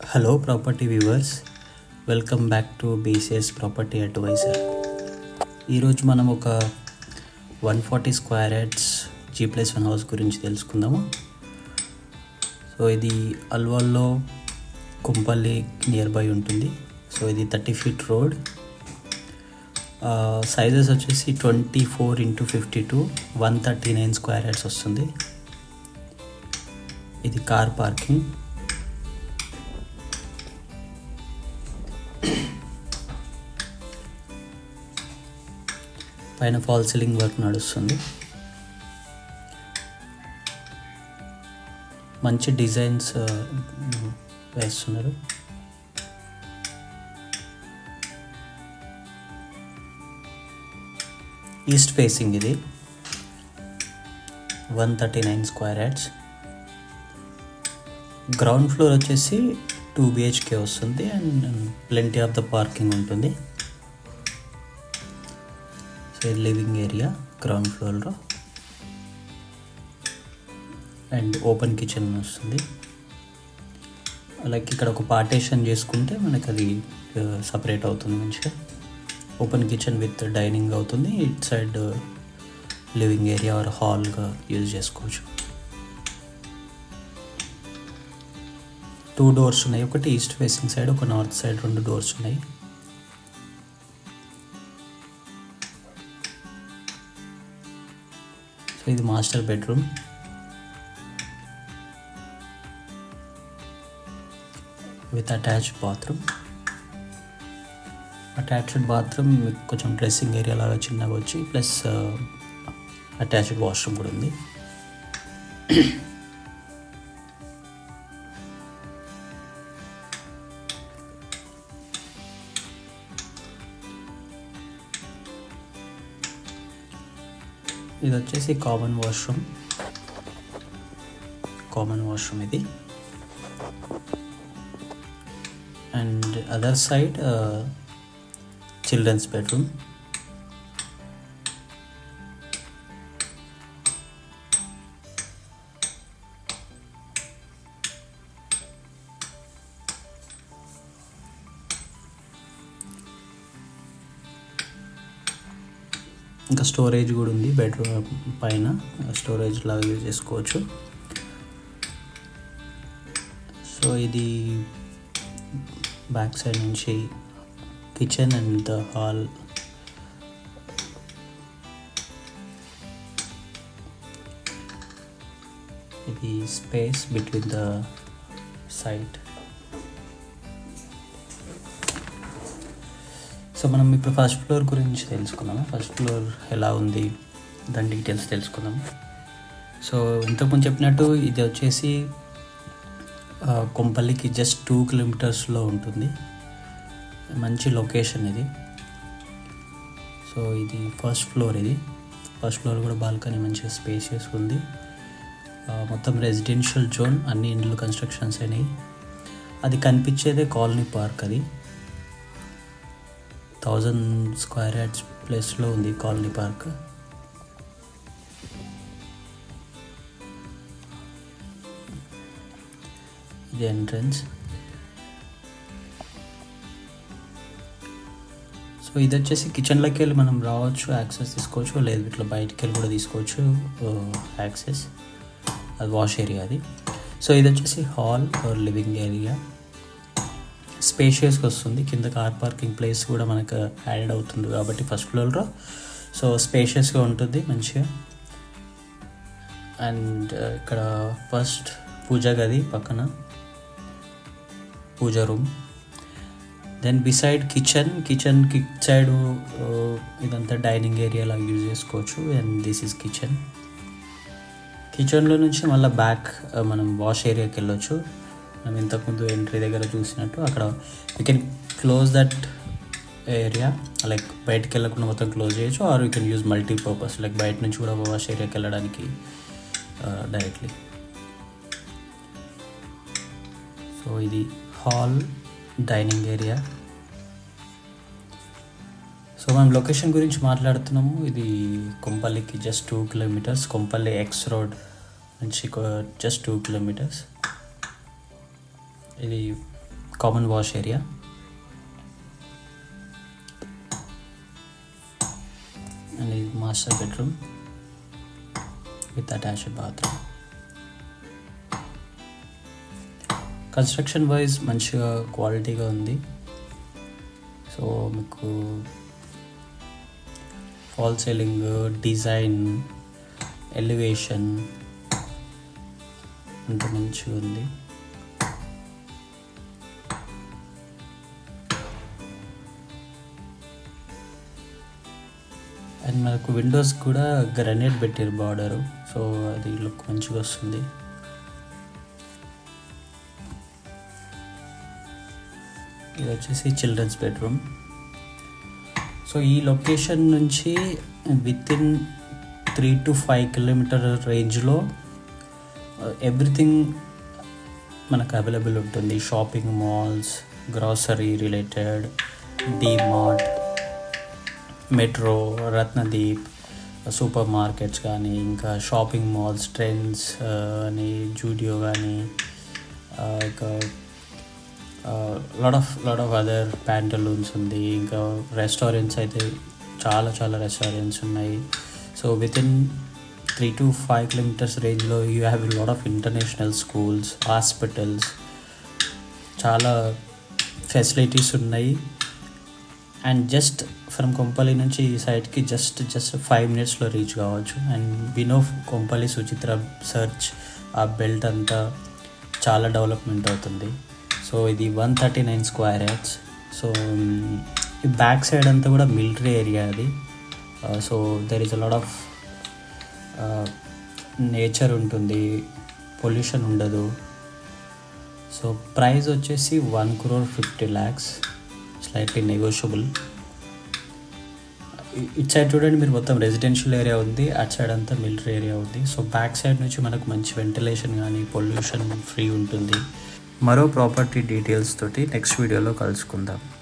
hello property viewers welcome back to BCS property advisor ఈరోజు మనం ఒక one forty square yards G plus one house గురించి తెలుసుకుందాము so ఇది అల్వాల్లో కుంపల్లి నియర్ బై ఉంటుంది సో ఇది థర్టీ ఫీట్ రోడ్ సైజెస్ వచ్చేసి twenty four into fifty two one thirty nine square yards వస్తుంది ఇది కార్ పార్కింగ్ పైన ఫాల్ సీలింగ్ వర్క్ నడుస్తుంది మంచి డిజైన్స్ వేస్తున్నారు ఈస్ట్ ఫేసింగ్ ఇది one thirty nine square yards ground floor వచ్చేసి టూ బిహెచ్కే వస్తుంది and plenty of the parking ఉంటుంది సో ఇది లివింగ్ ఏరియా గ్రౌండ్ ఫ్లోర్లో అండ్ ఓపెన్ కిచెన్ వస్తుంది లైక్ ఇక్కడ ఒక పార్టేషన్ చేసుకుంటే మనకి అది సపరేట్ అవుతుంది మంచిగా ఓపెన్ కిచెన్ విత్ డైనింగ్ అవుతుంది it side living area or హాల్గా యూజ్ చేసుకోవచ్చు టూ డోర్స్ ఉన్నాయి ఒకటి ఈస్ట్ ఫేసింగ్ సైడ్ ఒక నార్త్ సైడ్ రెండు డోర్స్ ఉన్నాయి సో ఇది master bedroom with attached bathroom attached bathroom కొంచెం డ్రెస్సింగ్ ఏరియా లాగా చిన్నగా వచ్చి ప్లస్ అటాచ్డ్ వాష్రూమ్ కూడా ఉంది ఇది వచ్చేసి కామన్ వాష్రూమ్ కామన్ వాష్రూమ్ ఇది and other side children's bedroom ఇంకా స్టోరేజ్ కూడా ఉంది బెడ్రూమ్ పైన స్టోరేజ్ లాగా యూజ్ చేసుకోవచ్చు సో ఇది బ్యాక్ సైడ్ నుంచి కిచెన్ అండ్ ద హాల్ ఇది space between the site so మనం ఇప్పుడు ఫస్ట్ ఫ్లోర్ గురించి తెలుసుకుందాము ఫస్ట్ ఫ్లోర్ ఎలా ఉంది దాని డీటెయిల్స్ తెలుసుకుందాము సో ఇంతకుముందు చెప్పినట్టు ఇది వచ్చేసి కొంపల్లికి జస్ట్ టూ కిలోమీటర్స్లో ఉంటుంది మంచి లొకేషన్ ఇది సో ఇది ఫస్ట్ ఫ్లోర్ ఇది ఫస్ట్ ఫ్లోర్ కూడా బాల్కనీ మంచిగా స్పేసియస్ ఉంది మొత్తం రెసిడెన్షియల్ జోన్ అన్ని ఇండ్లు కన్స్ట్రక్షన్స్ అయినాయి అది కనిపించేదే కాలనీ పార్క్ అది థౌజండ్ స్క్వేర్ యార్డ్స్ ప్లేస్లో ఉంది కాలనీ పార్క్ ఇది ఎంట్రన్స్ సో ఇది వచ్చేసి కిచెన్లోకి వెళ్ళి మనం రావచ్చు యాక్సెస్ తీసుకోవచ్చు లేదు ఇట్లా బయటికి వెళ్ళి కూడా తీసుకోవచ్చు యాక్సెస్ అది వాష్ ఏరియా అది సో ఇది వచ్చేసి హాల్ లివింగ్ ఏరియా స్పేషియస్గా వస్తుంది కింద కార్ పార్కింగ్ ప్లేస్ కూడా మనకు యాడ్ అవుతుంది కాబట్టి ఫస్ట్ ఫ్లోర్లో సో స్పేషియస్గా ఉంటుంది మంచిగా అండ్ ఇక్కడ ఫస్ట్ పూజా గది పక్కన puja room then beside kitchen kitchen కి సైడ్ ఇదంతా డైనింగ్ ఏరియా లాగా యూజ్ చేసుకోవచ్చు అండ్ దిస్ ఈజ్ కిచెన్ కిచెన్లో నుంచి మళ్ళీ బ్యాక్ మనం వాష్ ఏరియాకి వెళ్ళొచ్చు మనం ఇంతకుముందు ఎంట్రీ దగ్గర చూసినట్టు అక్కడ you can close that area like బయటకు వెళ్ళకుండా మొత్తం క్లోజ్ చేయొచ్చు or you can use multipurpose like బయట నుంచి కూడా వాష్ ఏరియాకి వెళ్ళడానికి డైరెక్ట్లీ సో ఇది హాల్ డైనింగ్ ఏరియా సో మనం లొకేషన్ గురించి మాట్లాడుతున్నాము ఇది కొంపల్లికి just two kilometres Kompally X road నుంచి జస్ట్ టూ కిలోమీటర్స్ ఇది కామన్ వాష్ ఏరియా అండ్ ఇది master bedroom with attached bathroom construction wise మంచిగా క్వాలిటీగా ఉంది సో మీకు ఫాల్ సీలింగ్ డిజైన్ ఎలివేషన్ అంత మంచిగా ఉంది అండ్ మనకు విండోస్ కూడా గ్రనైట్ పెట్టారు బార్డరు సో అది లుక్ మంచిగా వస్తుంది ఇది వచ్చేసి చిల్డ్రన్స్ బెడ్రూమ్ సో ఈ లొకేషన్ నుంచి within three to five kilometre రేంజ్లో ఎవ్రీథింగ్ మనకు అవైలబుల్ ఉంటుంది shopping malls grocery related mart metro Ratnadeep supermarkets కానీ ఇంకా షాపింగ్ మాల్స్ ట్రెండ్స్ అని జూడియో కానీ ఇంకా lot of lot of other Pantaloons ఉంది ఇంకా రెస్టారెంట్స్ అయితే చాలా చాలా రెస్టారెంట్స్ ఉన్నాయి so within three to five kilometres రేంజ్లో you have lot of international schools hospitals చాలా ఫెసిలిటీస్ ఉన్నాయి అండ్ జస్ట్ ఫ్రమ్ కొంపల్లి నుంచి ఈ సైడ్కి జస్ట్ జస్ట్ ఫైవ్ మినిట్స్లో రీచ్ కావచ్చు అండ్ వినో కొంపల్లి సుచిత్ర సర్చ్ ఆ బెల్ట్ అంతా చాలా డెవలప్మెంట్ అవుతుంది సో ఇది one thirty nine square yards so ఈ బ్యాక్ సైడ్ అంతా కూడా మిలిటరీ ఏరియా అది so there is a lot of nature ఉంటుంది పొల్యూషన్ ఉండదు సో ప్రైస్ వచ్చేసి one crore fifty lakhs slightly negotiable ఇట్ సైడ్ చూడండి మీరు మొత్తం రెసిడెన్షియల్ ఏరియా ఉంది అటు సైడ్ అంతా మిలిటరీ ఏరియా ఉంది సో బ్యాక్ సైడ్ నుంచి మనకు మంచి వెంటిలేషన్ కానీ పొల్యూషన్ ఫ్రీ ఉంటుంది మరో ప్రాపర్టీ డీటెయిల్స్ తోటి నెక్స్ట్ వీడియోలో కలుసుకుందాం